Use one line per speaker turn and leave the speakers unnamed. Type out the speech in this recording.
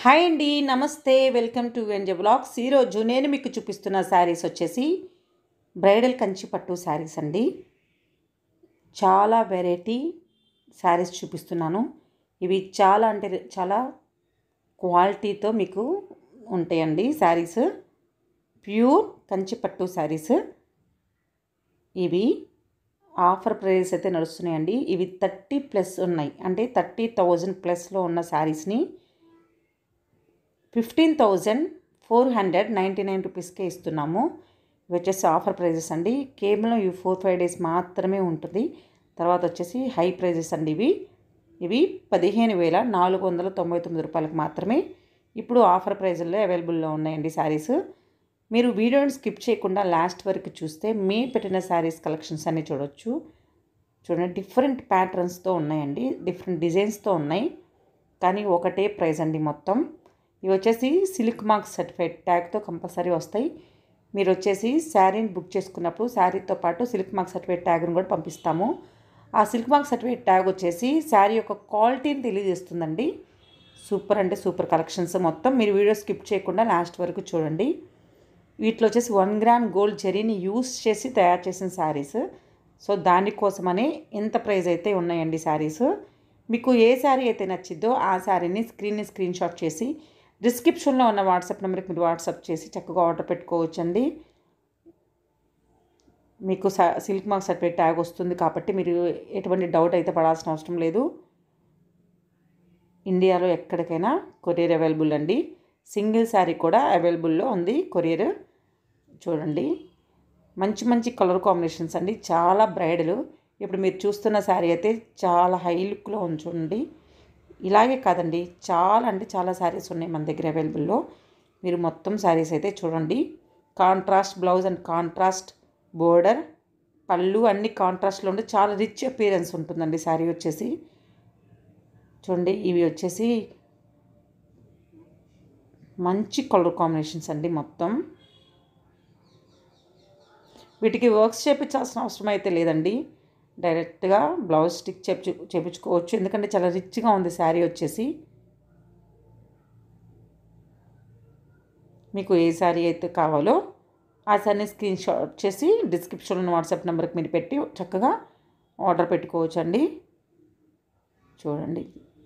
hi అండి నమస్తే welcome to NJ blogs ఈరోజు నేను మీకు చూపిస్తున్న శారీస్ వచ్చేసి బ్రైడల్ కంచి పట్టు శారీస్ అండి చాలా వెరైటీ శారీస్ చూపిస్తున్నాను ఇవి చాలా అంటే చాలా క్వాలిటీతో మీకు ఉంటాయండి శారీస్ ప్యూర్ కంచి పట్టు శారీస్ ఇవి ఆఫర్ ప్రైస్ అయితే నడుస్తున్నాయండి ఇవి థర్టీ ప్లస్ ఉన్నాయి అంటే థర్టీ థౌజండ్ ప్లస్లో ఉన్న శారీస్ని fifteen thousand four hundred ninety nine రూపీస్కే ఇస్తున్నాము ఇవి వచ్చేసి ఆఫర్ ప్రైజెస్ అండి కేవలం ఇవి ఫోర్ ఫైవ్ డేస్ మాత్రమే ఉంటుంది తర్వాత వచ్చేసి హై ప్రైజెస్ అండి ఇవి ఇవి పదిహేను వేల నాలుగు వందల తొంభై తొమ్మిది రూపాయలకు మాత్రమే ఇప్పుడు ఆఫర్ ప్రైజుల్లో అవైలబుల్లో ఉన్నాయండి శారీస్ మీరు వీడియోని స్కిప్ చేయకుండా లాస్ట్ వరకు చూస్తే మే పెట్టిన శారీస్ కలెక్షన్స్ అన్నీ చూడొచ్చు చూడండి డిఫరెంట్ ప్యాటర్న్స్తో ఉన్నాయండి డిఫరెంట్ డిజైన్స్తో ఉన్నాయి కానీ ఒకటే ప్రైస్ అండి మొత్తం ఇవి వచ్చేసి సిల్క్ మార్క్ సర్టిఫైడ్ ట్యాగ్తో కంపల్సరీ వస్తాయి మీరు వచ్చేసి శారీని బుక్ చేసుకున్నప్పుడు శారీతో పాటు సిల్క్ మార్క్ సర్టిఫైడ్ ట్యాగ్ని కూడా పంపిస్తాము ఆ సిల్క్ మార్క్ సర్టిఫైడ్ ట్యాగ్ వచ్చేసి శారీ యొక్క క్వాలిటీని తెలియజేస్తుందండి సూపర్ అంటే సూపర్ కలెక్షన్స్ మొత్తం మీరు వీడియో స్కిప్ చేయకుండా లాస్ట్ వరకు చూడండి వీటిలో వచ్చేసి వన్ గ్రామ్ గోల్డ్ జరీని యూస్ చేసి తయారు చేసిన శారీస్ సో దానికోసమనే ఎంత ప్రైస్ అయితే ఉన్నాయండి శారీస్ మీకు ఏ శారీ అయితే నచ్చిద్దో ఆ శారీని స్క్రీన్ని స్క్రీన్ షాట్ చేసి డిస్క్రిప్షన్లో ఉన్న వాట్సాప్ నెంబర్కి మీరు వాట్సాప్ చేసి చక్కగా ఆర్డర్ పెట్టుకోవచ్చండి మీకు సిల్క్ మార్క్ సర్టిఫికేట్ ట్యాగ్ వస్తుంది కాబట్టి మీరు ఎటువంటి డౌట్ అయితే పడాల్సిన అవసరం లేదు ఇండియాలో ఎక్కడికైనా కొరియర్ అవైలబుల్ అండి సింగిల్ శారీ కూడా అవైలబుల్లో ఉంది కొరియర్ చూడండి మంచి మంచి కలర్ కాంబినేషన్స్ అండి చాలా బ్రైడల్ ఇప్పుడు మీరు చూస్తున్న శారీ అయితే చాలా హై లుక్లో ఉంది చూడండి ఇలాగే కాదండి చాలా అంటే చాలా శారీస్ ఉన్నాయి మన దగ్గర అవైలబుల్లో మీరు మొత్తం శారీస్ అయితే చూడండి contrast blouse and contrast border పళ్ళు అన్ని కాంట్రాస్ట్లో ఉండి చాలా రిచ్ అపీరెన్స్ ఉంటుందండి శారీ వచ్చేసి చూడండి ఇవి వచ్చేసి మంచి కలర్ కాంబినేషన్స్ అండి మొత్తం వీటికి వర్క్స్ చేపించాల్సిన అవసరం అయితే లేదండి డైరెక్ట్గా బ్లౌజ్ స్టిక్ చేపించు చేపించుకోవచ్చు ఎందుకంటే చాలా రిచ్గా ఉంది శారీ వచ్చేసి మీకు ఏ శారీ అయితే కావాలో ఆ శారీని స్క్రీన్ షాట్ చేసి డిస్క్రిప్షన్లో వాట్సాప్ నెంబర్కి మీరు పెట్టి చక్కగా ఆర్డర్ పెట్టుకోవచ్చు అండి చూడండి